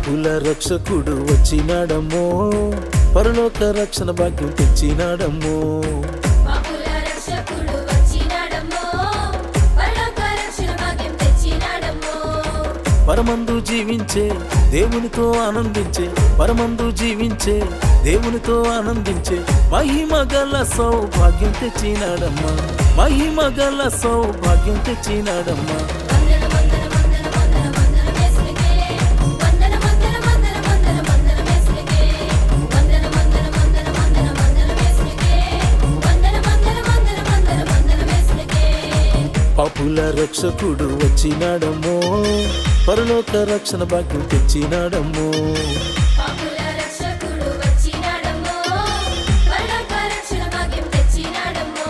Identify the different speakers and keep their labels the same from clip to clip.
Speaker 1: పాపుల రక్షకుడు వచ్చినాడమ్మో పరలోక రక్షణ భాగ్యం తెచ్చినాడమ్మో
Speaker 2: పాపుల రక్షకుడు వచ్చినాడమ్మో పరలోక రక్షణ భాగ్యం తెచ్చినాడమ్మో
Speaker 1: పరమందు జీవించే దేవునితో ఆనందించే పరమందు జీవించే దేవునితో ఆనందించే మహిమ గల సౌభాగ్యం తెచ్చినాడమ్మా మహిమ గల సౌభాగ్యం తెచ్చినాడమ్మా
Speaker 2: వందన వందన వందన వందన వందన వేసులకే వందన వందన వందన వందన వందన వేసులకే వందన వందన వందన వందన వందన వేసులకే వందన వందన వందన వందన వందన వేసులకే
Speaker 1: పాపుల రక్షకుడు వచ్చినాడమ్మో పరలోక రక్షణ భాగ్యం తెచ్చినాడమ్మో
Speaker 2: పాపుల రక్షకుడు వచ్చినాడమ్మో పరలోక రక్షణ భాగ్యం తెచ్చినాడమ్మో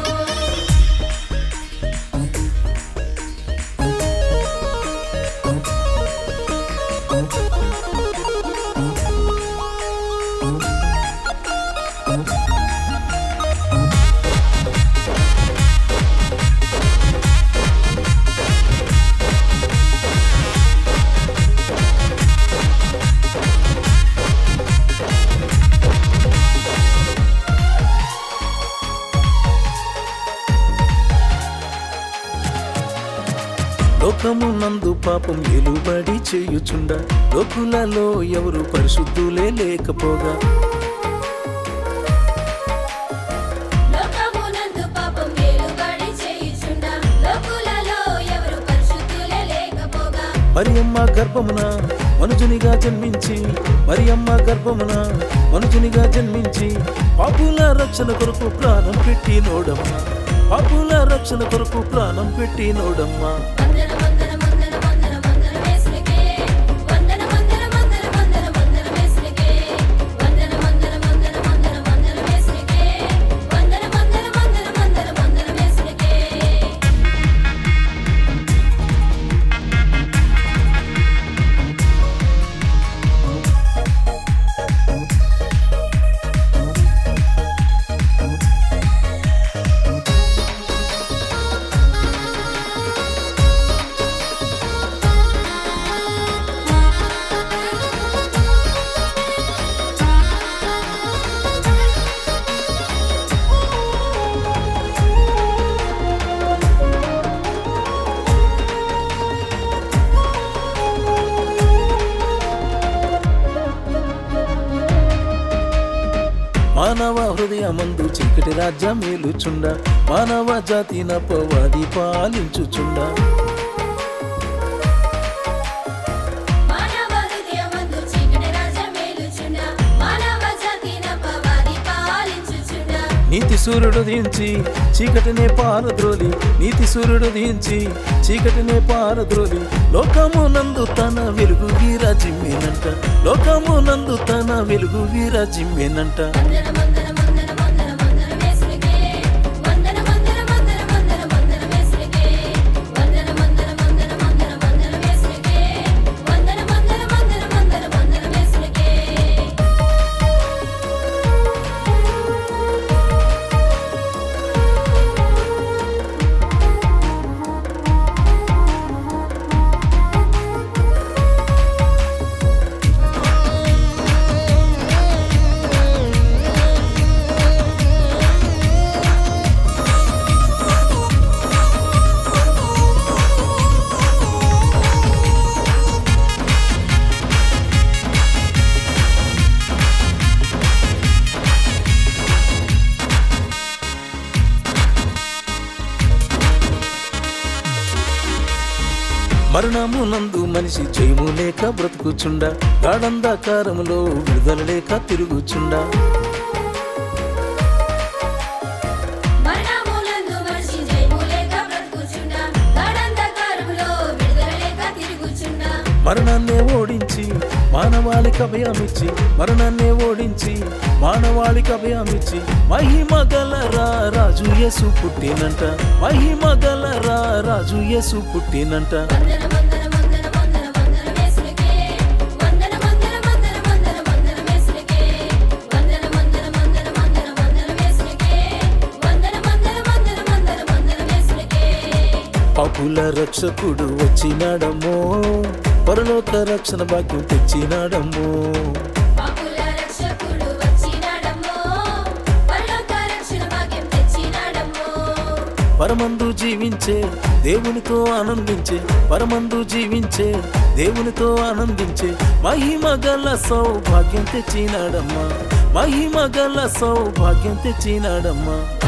Speaker 1: లోకము నందు పాపం ఎలుబడి చేయుచుండ లోకులలో ఎవరు పరిశుద్ధులే లేకపోగా
Speaker 2: లోకమునందు పాపం వేలుబడి చేయుచుండ లోకులలో ఎవరు పరిశుద్ధులే లేకపోగా
Speaker 1: మరియమ్మ గర్భమున మనుజునిగా జన్మించి మరియమ్మ గర్భమున మనుజునిగా జన్మించి పాపుల రక్షణ కొరకు ప్రాణం పెట్టి నోడమ్మ పాపుల రక్షణ కొరకు ప్రాణం పెట్టి నోడమ్మా
Speaker 2: వందన వందన వందన వందన వందన వేసులకే వందన వందన వందన వందన వందన వేసులకే వందన వందన వందన వందన వందన వేసులకే వందన వందన వందన వందన వందన వేసులకే
Speaker 1: మానవ హృదయమందు చీకటి రాజ్యం మేలుచుండ మానవ జాతి నపవాది పాలించుచుండ
Speaker 2: మానవ హృదయమందు చీకటి రాజా మేలుచుండ మానవ జాతి నపవాది పాలించుచుండ
Speaker 1: నీతి సూర్యుడు దించి చీకటినే పారద్రోలి నీతి సూర్యుడు దించి చీకటినే పారద్రోలి లోకము నందు తన వెలుగు వీరాజిమ్మేనంట లోకము నందు తన వెలుగు వీరాజిమ్మేనంట
Speaker 2: వందన వందన వందన వందన వందన వేసులకే వందన వందన వందన వందన వందన వేసులకే వందన వందన వందన వందన వందన వేసులకే వందన వందన వందన వందన వందన వేసులకే
Speaker 1: మరణము నందు మనిషి జయము లేక బ్రతుకుచుండ గాఢంధకారములో విడుదల లేక తిరుగుచుండ
Speaker 2: మరణమునందు మనిషి జయము లేక బ్రతుకుచుండ గాఢంధకారములో విడుదల లేక తిరుగుచుండ
Speaker 1: మరణాన్నే ఓడించి మానవాళికి అభయమిచ్చి మరణాన్నే ఓడించి మానవాళికి అభయమిచ్చి మహిమ గల రా రాజు యేసు పుట్టినంట మహిమ గల రా రాజు యేసు పుట్టినంట
Speaker 2: వందన వందన వందన వందన వందన వేసులకే వందన వందన వందన వందన వందన వేసులకే వందన వందన వందన వందన వందన వేసులకే వందన వందన వందన వందన వందన వేసులకే
Speaker 1: పాపుల రక్షకుడు వచ్చినాడమ్మో పరలోక రక్షణ భాగ్యం తెచ్చినాడమ్మో
Speaker 2: పాపుల రక్షకుడు వచ్చినాడమ్మో పరలోక రక్షణ భాగ్యం తెచ్చినాడమ్మో
Speaker 1: పరమందు జీవించే దేవునితో ఆనందించే పరమందు జీవించే దేవునితో ఆనందించే మహిమ గల సౌభాగ్యం తెచ్చినాడమ్మా మహిమ గల సౌభాగ్యం తెచ్చినాడమ్మా